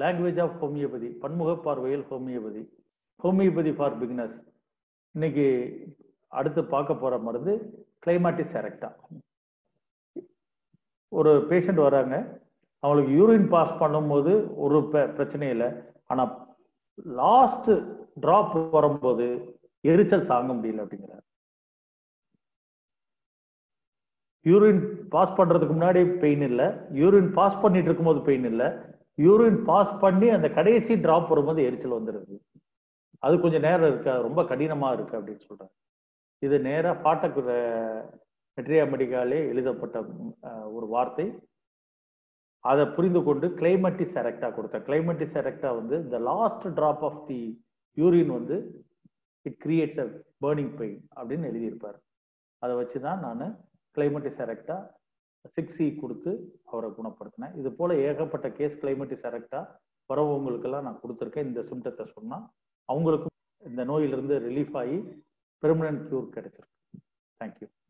language of homeopathy பன்முக பார்வையில் homeopathy homeopathy for beginners இன்னைக்கு அடுத்து பார்க்க போற மருந்து கிளைமாட்டிஸ் எரக்டா ஒரு பேஷண்ட் வராங்க அவங்களுக்கு யூரின் பாஸ் பண்ணும்போது ஒரு பெ- பிரச்சனை இல்லை ஆனா லாஸ்ட் டிராப் வரும்போது எரிச்சல் தாங்க முடியல அப்படிங்கிறார் யூரின் பாஸ் பண்றதுக்கு முன்னாடி பெயின் இல்லை யூரின் பாஸ் பண்ணிட்டு இருக்கும்போது பெயின் இல்லை யூரின் பாஸ் பண்ணி அந்த கடைசி டிராப் வரும்போது எரிச்சல் வந்துடுது அது கொஞ்சம் நேரம் இருக்கு அது ரொம்ப கடினமா இருக்கு அப்படின்னு சொல்றாங்க இது நேரா பாட்டக் மெட்ரியா மெடிக்காலே எழுதப்பட்ட அஹ், ஒரு வார்த்தை அதை புரிந்து கொண்டு கிளைமட்டிஸ் எரக்டா கொடுத்தேன் கிளைமட்டிஸ் எரக்டா வந்து the last drop of the urine வந்து it creates a burning pain அப்படின்னு எழுதியிருப்பார் அதை வச்சு தான் நான் கிளைமட்டிஸ் எரக்டா சிக்ஸ் சி கொடுத்து அவரை குணப்படுத்தினேன் இது போல ஏகப்பட்ட கேஸ் கிளைமட்டிஸ் எரக்டா வரவங்களுக்கெல்லாம் நான் கொடுத்துருக்கேன் இந்த சிம்டத்தை சொன்னா அவங்களுக்கும் இந்த நோயிலிருந்து ரிலீஃப் ஆகி பெர்மனன்ட் கியூர் கிடைச்சிருக்கு தேங்க்யூ